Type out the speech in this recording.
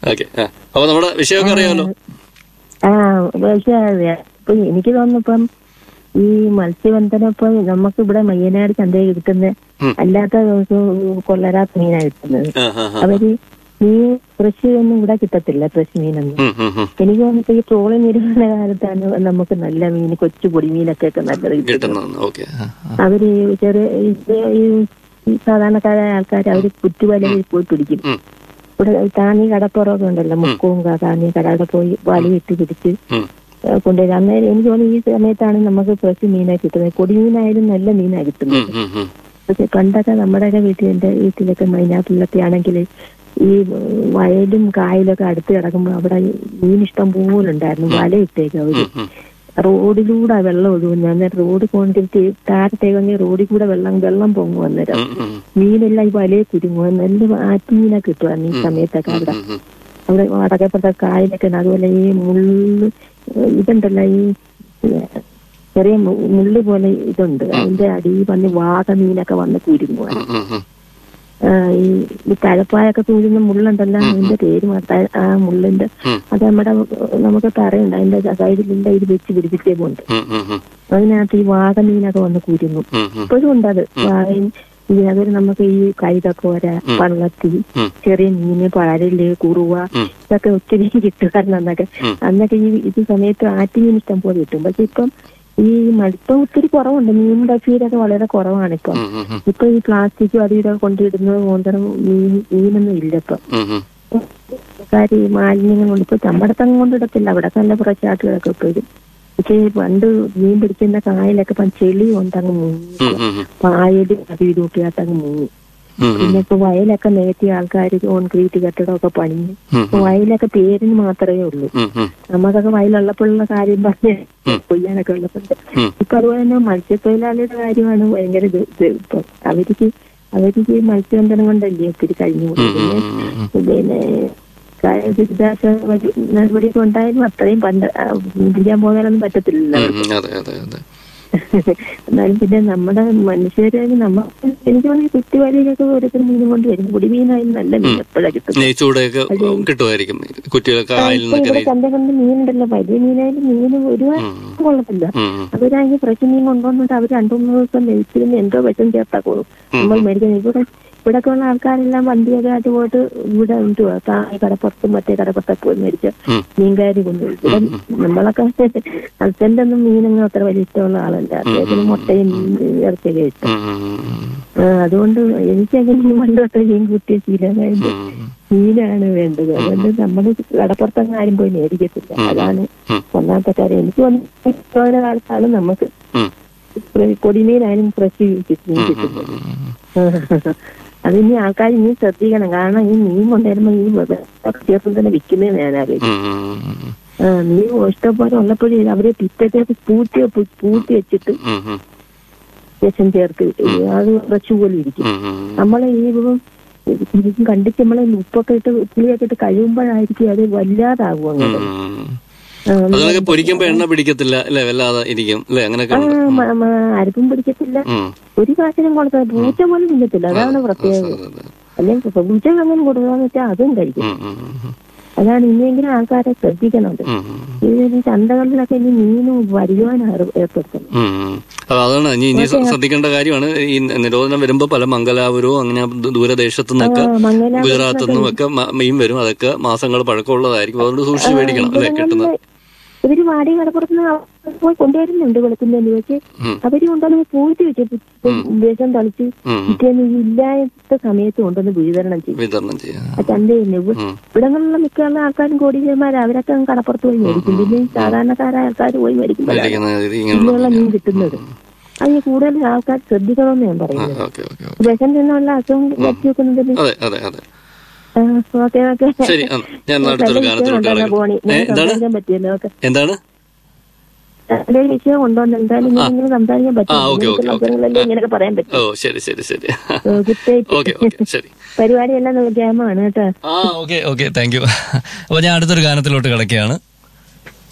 Okay അപ്പൊ നമ്മുടെ വിഷയമൊക്കെ അറിയാമല്ലോ ആ പക്ഷേ ഇപ്പൊ എനിക്ക് തോന്നുന്നു ഇപ്പം ഈ മത്സ്യബന്ധനം ഇപ്പൊ നമുക്ക് ഇവിടെ മയ്യനാട് ചന്തയിൽ കിട്ടുന്ന ഉം. അല്ലാത്ത ദിവസവും കൊള്ളരാത്ത മീനാ കിട്ടുന്നത് ആ, ആ, ആ. അവര് മീൻ ഫ്രഷ് ഒന്നും ഇവിടെ കിട്ടത്തില്ല ഫ്രഷ് മീനൊന്നും ഉം, ഉം, ഉം. എനിക്ക് തോന്നുന്നു ഈ ട്രോളിംഗ് നിരോധന കാലത്താണ് നമുക്ക് നല്ല മീൻ കൊച്ചു പൊടി മീനൊക്കെ ഒക്കെ നല്ലത് കിട്ടുന്നത് കിട്ടുന്ന ഓക്കെ അവര് ചെറിയ ഈ- ഈ ഈ സാധാരണക്കാരായ ആൾക്കാർ അവര് കുറ്റുവലയിൽ പോയി പിടിക്കും ഉം. ഇവിടെ താങ്ങി കടപ്പുറമൊക്കെ ഉണ്ടല്ലോ മുക്കവും താങ്ങി കടയുടെ പോയി വലയിട്ട് പിടിച്ച് ഉം. ഏഹ് കൊണ്ടുവരും അന്നേരം എനിക്ക് തോന്നുന്നു ഈ സമയത്താണ് നമുക്ക് ഫ്രഷ് മീനായി കിട്ടുന്നത് കൊടിമീനായാലും നല്ല മീനാ കിട്ടുന്നത് ഉം, ഉം, ഉം. പക്ഷെ പണ്ടൊക്കെ നമ്മുടെയൊക്കെ വീട്ടിൽ എന്റെ വീട്ടിലൊക്കെ മൈനാട്ടിലൊക്കെ ആണെങ്കിൽ ഈ വയലും കായലൊക്കെ അടുത്ത് കിടക്കുമ്പോൾ അവിടെ മീൻ ഇഷ്ടം പോലെ ഉണ്ടായിരുന്നു വലയിട്ടേക്ക് അവര് ഉം. റോഡിലൂടെ വെള്ളം ഒഴുകുന്നു അന്നേരം റോഡ് കൊണ്ടിട്ട് താരത്തേക്കെങ്കിൽ റോഡിൽ കൂടെ വെള്ളം വെള്ളം പൊങ്ങും അന്നേരം ഉം, ഉം, മീനെല്ലാം ഈ വലയെ കുരുങ്ങും നല്ല ആറ്റുമീനെ കിട്ടുമായിരുന്നു ഈ സമയത്തൊക്കെ അവിടെ ഉം, ഉം. അവിടെ വടക്കപ്പുറത്തെ കായലൊക്കെ ഉണ്ട് അതുപോലെ ഈ മുള്ള് ഇതുണ്ടല്ലോ ഈ ചെറിയ മു- മുള്ള് പോലെ ഇതുണ്ട് അതിന്റെ അടിയിൽ വന്ന് വാത മീനൊക്കെ വന്ന് കുരുങ്ങുക ഉം, ഉം, ഉം. ഈ ഈ തഴപ്പായൊക്കെ കുരുന്ന മുള്ളുണ്ടല്ലോ അതിന്റെ പേര് മാറ്റാ ആ മുള്ളിന്റെ ഉം. അത് നമ്മുടെ നമുക്ക് പറയണ്ട അതിന്റെ സൈഡിലിന്റെ ഇത് വെച്ച് പിടിപ്പിച്ചേ പോണ്ട് ഉം, ഉം, ഉം. അതിനകത്ത് ഈ വാത മീനൊക്കെ വന്ന് കുരുങ്ങും ഉം, ഉം. ഇപ്പോഴും ഉണ്ട് അത് വാഴയും ഈ അതൊരു നമുക്ക് ഈ കൈതക്കോര പള്ളത്തി ഉം. ചെറിയ മീന് പരല് കുറുവ ഉം. ഇതൊക്കെ ഒത്തിരി കിട്ടുമായിരുന്നു അന്നൊക്കെ ഉം. അന്നൊക്കെ ഈ ഇത് സമയത്ത് ആറ്റുമീൻ ഇഷ്ടം പോലെ കിട്ടും പക്ഷെ ഇപ്പം ഈ മടുപ്പം ഒത്തിരി കുറവുണ്ട് മീനിന്റെ ഫീഡൊക്കെ വളരെ കുറവാണ് ഇപ്പം ഉം, ഉം, ഉം. ഇപ്പൊ ഈ പ്ലാസ്റ്റിക്കും അതും ഇതൊക്കെ കൊണ്ടിടുന്നത് കൊണ്ടും മീൻ മീനൊന്നും ഇല്ല ഇപ്പം ഉം, ഉം. കാര്യം ഈ മാലിന്യങ്ങൾ കൊണ്ട് ഇപ്പൊ ചമ്പടത്തങ്ങ് കൊണ്ടിടത്തില്ല അവിടെ നല്ല കുറച്ചാട്ടുകളൊക്കെ ഇപ്പോഴും പക്ഷേ പണ്ട് മീൻ പിടിക്കുന്ന കായലൊക്കെ ഇപ്പം ചെളി കൊണ്ടങ്ങ് മുങ്ങി ഉം, ഉം, ഉം. പായലും അതും ഇതും ഒക്കെ ആയിട്ടങ്ങ് മുങ്ങി ഉം, ഉം. പിന്നെ ഇപ്പൊ വയലൊക്കെ നികത്തിയ ആൾക്കാർ കോൺക്രീറ്റ് കെട്ടിടമൊക്കെ പണിഞ്ഞു ഉം, ഇപ്പൊ വയലൊക്കെ പേരിന് മാത്രമേ ഉള്ളൂ ഉം, ഉം. നമുക്കൊക്കെ വയലുള്ളപ്പോഴുള്ള കാര്യം പറഞ്ഞ് കൊയ്യാനൊക്കെ ഉള്ളപ്പോഴത്തെ ഉം. ഇപ്പൊ അതുപോലെ തന്നെ മത്സ്യത്തൊഴിലാളിയുടെ കാര്യമാണ് ഭയങ്കര ഇത് ഇത് ഇപ്പൊ അവർക്ക് അവർക്ക് മത്സ്യബന്ധനം കൊണ്ടല്ലേ ഒത്തിരി കഴിഞ്ഞു ഉം, ഉം, പിന്നെ ഉം, ഉം. പിന്നെ കാ- ദുരിതാശ്വാസ വഴി നടപടിയൊക്കെ ഉണ്ടായാലും അത്രയും പണ്ട് ആ, പിടിക്കാൻ പോകാനൊന്നും പറ്റത്തില്ലല്ലോ ഉം, ഉം. അതെ അതെ അതെ എന്നാലും പിന്നെ നമ്മുടെ മനുഷ്യരെ നമ്മ എനിക്ക് തോന്നുന്നു ഈ കുത്തിവലയിലൊക്കെ ഓരോരുത്തർ മീനും കൊണ്ട് വരും കുടിമീനായാലും നല്ല മീൻ എപ്പോഴാണ് കിട്ടുന്നത് നെയ്ച്ചൂടെയൊക്കെ കിട്ടുമായിരിക്കും കുറ്റികളൊക്കെ ആയിൽ ഇപ്പൊ നിന്നൊക്കെ ഇവിടെ ചന്ത കൊണ്ട് മീനുണ്ടല്ലോ വലിയ മീനായാലും മീന് ഒരുപാട് കൊള്ളത്തില്ല ഉം, ഉം. അവരാണെങ്കിൽ ഫ്രഷ് മീൻ കൊണ്ടുവന്നിട്ട് അവർ രണ്ടു മൂന്ന് ദിവസം നെയ്ച്ചിരുന്ന് എന്തോ വിഷം ചേർത്താ കൊടുക്കും നമ്മൾ മേടിക്കുന്നത് ഇവിടെ ഇവിടൊക്കെ ഉള്ള ആൾക്കാരെല്ലാം വണ്ടിയൊക്കെ ആയിട്ട് പോയിട്ട് ഇവിടെ എന്തുവാ താഴെ കടപ്പുറത്തും മറ്റേ കടപ്പുറത്തൊക്കെ പോയി മേടിച്ച ഉം. മീൻകാരി കൊണ്ടുപോയി ഇവിടെ നമ്മളൊക്കെ ഹസ്ബൻഡ് ഒന്നും മീനൊന്നും അത്ര വലിയ ഇഷ്ടമുള്ള ആളല്ല അദ്ദേഹത്തിന് മുട്ടയും ഇറച്ചിയൊക്കെ ഇഷ്ടം ഉം, ഉം, ഉം. ആ, അതുകൊണ്ട് എനിക്കങ്ങനെ മീൻ പണ്ടൊക്കെ മീൻ കൂട്ടിയ ശീലമായത് ഉം. മീനാണ് വേണ്ടത് അതുകൊണ്ട് നമ്മൾ കടപ്പുറത്തൊന്നും ആരും പോയി മേടിക്കത്തില്ല അതാണ് ഉം. ഒന്നാമത്തെ കാര്യം എനിക്ക് വന്ന കാലത്താണ് നമുക്ക് ഉം. കൊടിമീനായാലും ഫ്രഷ് മീൻ കിട്ടുന്നത് അതിനി ആൾക്കാർ ഇനി ശ്രദ്ധിക്കണം കാരണം ഈ മീൻ കൊണ്ടുവരുമ്പോ ഈ ചേർത്ത് തന്നെ വിൽക്കുന്നതെന്ന് ഞാൻ ആലോചിക്കും ഉം, ഉം, ഉം. ആ, മീൻ ഇഷ്ടംപോലെ ഉള്ളപ്പോഴേ അവരെ പിറ്റത്തേക്ക് പൂട്ടി പൂട്ടി വെച്ചിട്ട് ഉം, ഉം. വിഷം ചേർത്ത് അത് ഫ്രഷ് പോലെ ഇരിക്കും ഉം, ഉം. നമ്മളെ ഈ ശരിക്കും കണ്ടിച്ച് നമ്മളെ ഉപ്പൊക്കെ ഇട്ട് പുളിയൊക്കെ ഇട്ട് കഴിയുമ്പോഴായിരിക്കും അത് വല്ലാതാകും അങ്ങനെ ഉം. ആ, അതിനൊക്കെ പൊരിക്കുമ്പോ എണ്ണ പിടിക്കത്തില്ല അല്ലെ വല്ലാതെ ഇരിക്കും അല്ലെ അങ്ങനെയൊക്കെ ആ, ഉണ്ട് മ- മ- അരപ്പും പിടിക്കത്തില്ല ഉം. ഒരു കാശിനും കൊടുത്താൽ പൂച്ച പോലും തിന്നത്തില്ല അതാണ് പ്രത്യേകത അതെ, അതെ. അല്ലെങ്കിൽ പൂച്ച അങ്ങനെ കൊടുക്കാന്ന് വെച്ചാൽ അതും കഴിക്കും ഉം, ഉം, ഉം. അതാണ് ഇനിയെങ്കിലും ആൾക്കാരെ ശ്രദ്ധിക്കണം ഉം, ഉം. ഈ ചന്തകളിലൊക്കെ ഇനി മീനും വരുവാനാണ് ഏർപ്പെടുത്തുന്നത് ഉം, ഉം. അപ്പൊ അതാണ് ഇനി ഇനി ശ്രദ്ധിക്കേണ്ട കാര്യമാണ് ഈ നിരോധനം വരുമ്പോ പല മംഗലാപുരവും അങ്ങനെ ദൂ- ദൂരദേശത്തു നിന്നൊക്കെ ആ, മംഗലാപുരത്ത് ഗുജറാത്തിൽ നിന്നും ഒക്കെ മ- മീൻ വരും അതൊക്കെ മാസങ്ങൾ പഴക്കമുള്ളതായിരിക്കും അതുകൊണ്ട് സൂക്ഷിച്ച് മേടിക്കണം അല്ലെ കിട്ടുന്നത് ഇവര് വാടി കടപ്പുറത്തുനിന്ന് പോയി കൊണ്ടുവരുന്നുണ്ട് വെളുക്കുന്നതിന് പക്ഷെ ഉം. അവര് കൊണ്ടുവന്ന് പൂഴ്ത്തി വെച്ചു വിഷം തളിച്ച് ഉം. പിറ്റേന്ന് ഈ ഇല്ലാത്ത സമയത്ത് കൊണ്ടുവന്ന് വിതരണം ചെയ്യും വിതരണം ചെയ്യാം ആ ചന്തയിൽ ഇവ- ഉം. ഇവിടങ്ങളിലുള്ള മിക്കുള്ള ആൾക്കാരും കോടീശ്വരന്മാർ അവരൊക്കെ അങ്ങ് കടപ്പുറത്ത് പോയി മേടിക്കും പിന്നെ ഈ സാധാരണക്കാരായ ആൾക്കാർ പോയി മേടിക്കുമ്പോഴാണ് മേടിക്കുന്ന രീതി ഇങ്ങനെയുള്ള ഇങ്ങനെയുള്ള മീൻ കിട്ടുന്നത് അത് കൂടുതൽ ആൾക്കാർ ശ്രദ്ധിക്കണമെന്ന് ഞാൻ പറയുന്നത് ഓക്കെ ഓക്കെ ഓക്കെ വിഷം തിന്നുള്ള അസുഖം പറ്റി വെക്കുന്നതിന് അതെ അതെ അതെ ഓക്കെ ഓക്കെ ശരി ആ, ഞാൻ അടുത്തൊരു ഗാനത്തിലോട്ട് പോണി കിടക്കാം ഏ, എന്താണ് സംസാരിക്കാൻ പറ്റിയല്ലോ ഓക്കെ എന്താണ് ഒരു വിഷയം കൊണ്ടുവന്ന് എന്തായാലും ഞാൻ ഇങ്ങനെ സംസാരിക്കാൻ പറ്റും ആ, ഓക്കെ, ഓക്കെ, ഓക്കെ. അവസരങ്ങളല്ലേ ഇങ്ങനെയൊക്കെ പറയാൻ ഓ പറ്റും ശരി ശരി ശരി കുത്തേറ്റ് ഓക്കെ ഓക്കെ ശരി പരിപാടിയെല്ലാം ഗ്രാമമാണ് കേട്ടോ ആ ഓക്കെ ഓക്കെ താങ്ക് യു അപ്പൊ ഞാൻ അടുത്തൊരു ഗാനത്തിലോട്ട് കിടക്കുകയാണ്